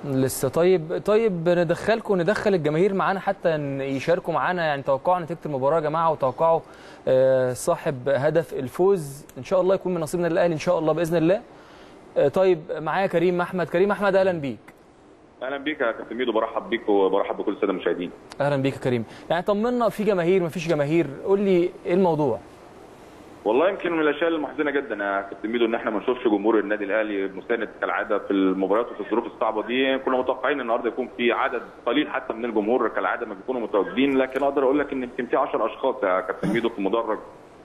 لسه طيب طيب ندخلكم ندخل الجماهير معانا حتى إن يشاركوا معانا يعني توقعوا نتيجه المباراه يا جماعه وتوقعوا آه، صاحب هدف الفوز ان شاء الله يكون من نصيبنا الاهلي ان شاء الله باذن الله آه، طيب معايا كريم احمد كريم احمد اهلا بيك اهلا بيك يا كابتن ميدو برحب بيك وبرحب بكل الساده المشاهدين اهلا بيك يا كريم يعني طمنا في جماهير ما فيش جماهير قول لي ايه الموضوع والله يمكن من الاشياء المحزنه جدا يا كابتن ميدو ان احنا ما نشوفش جمهور النادي الاهلي مساند كالعاده في المباريات وفي الظروف الصعبه دي كنا متوقعين النهارده يكون في عدد قليل حتى من الجمهور كالعاده ما بيكونوا متواجدين لكن اقدر اقول لك ان يمكن في 10 اشخاص يا كابتن ميدو في مدرج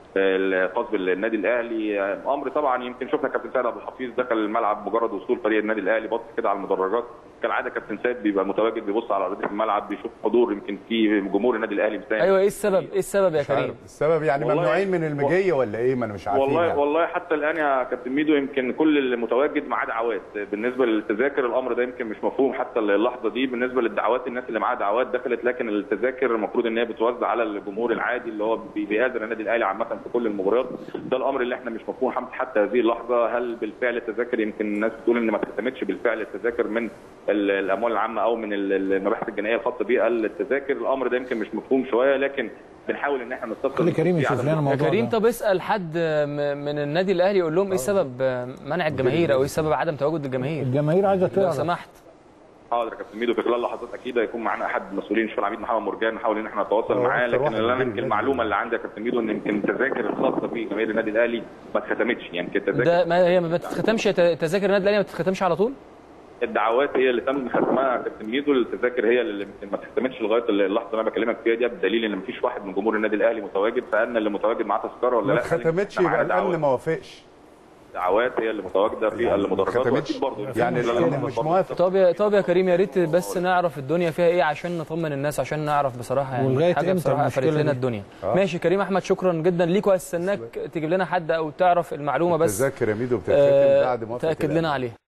الخاص بالنادي الاهلي امر طبعا يمكن شفنا كابتن سيد عبد الحفيظ دخل الملعب مجرد وصول فريق النادي الاهلي بص كده على المدرجات كالعاده كابتن سيد بيبقى متواجد بيبص على ارضيه الملعب بيشوف حضور يمكن في جمهور النادي الاهلي مساند ايوه ايه السبب ايه السبب يا مش عارف كريم السبب يعني والله- ممنوعين من المجيه ولا ايه ما انا مش عارفين والله يعني. والله حتى الان يا كابتن ميدو يمكن كل اللي متواجد معاه دعوات بالنسبه للتذاكر الامر ده يمكن مش مفهوم حتى اللحظه دي بالنسبه للدعوات الناس اللي معاها دعوات دخلت لكن التذاكر المفروض ان هي بتوزع على الجمهور العادي اللي هو بي- بيهاجر النادي الاهلي عامه في كل المباريات ده الامر اللي احنا مش مفهوم حتى- حتى هذه اللحظه هل بالفعل التذاكر يمكن الناس بتقول ان ما اتختمتش بالفعل التذاكر من ال- الاموال العامه او من ال- المباحث الجنائيه الخاصه بالتذاكر الامر ده يمكن مش مفهوم شويه لكن بنحاول ان احنا نستفسر خلي كريم في يشوف عدد لنا يا الموضوع كريم ده طب اسال حد م- من النادي الاهلي يقول لهم ايه سبب آه، منع الجماهير او ايه سبب عدم تواجد الجماهير الجماهير عايزه لو تعرف سمحت حاضر يا كابتن ميدو في خلال لحظات اكيد هيكون معانا احد مسؤولين الشؤون العميد محمد مرجان نحاول ان احنا نتواصل هو معاه أكتر لكن واحد اللي انا كبير يمكن النادي. المعلومه اللي عندي يا كابتن ميدو ان يمكن التذاكر الخاصه بجماهير النادي الاهلي ما اتختمتش يعني يمكن التذاكر ده ما هي ما بتتختمش ت- تذاكر النادي الاهلي ما بتتختمش على طول الدعوات هي اللي تم ختمها يا كابتن ميدو التذاكر هي اللي يمكن ما اتختمتش لغايه اللحظه اللي انا بكلمك فيها دي بدليل ان مفيش واحد من جمهور النادي الاهلي متواجد فان اللي متواجد معاه تذكره ولا ما لا اتختمتش إحنا معانا يبقى دعوات. الامن ما وافقش دعوات هي اللي متواجده في يعني ما المدرجات ختمتش؟ واكيد برضه يعني لا- لا- الامن لا- مش برضه موافق طب يا طب يا كريم يا ريت بس نعرف الدنيا فيها ايه عشان نطمن الناس عشان نعرف بصراحه يعني ولغاية حاجه إمتى بصراحه قفلت المشكلة لنا دي؟ الدنيا آه. ماشي كريم احمد شكرا جدا ليك وهستناك تجيب لنا حد او تعرف المعلومه بس التذاكر يا ميدو بتتختم آه، بعد موافقه تاكد الأهلي. لنا عليها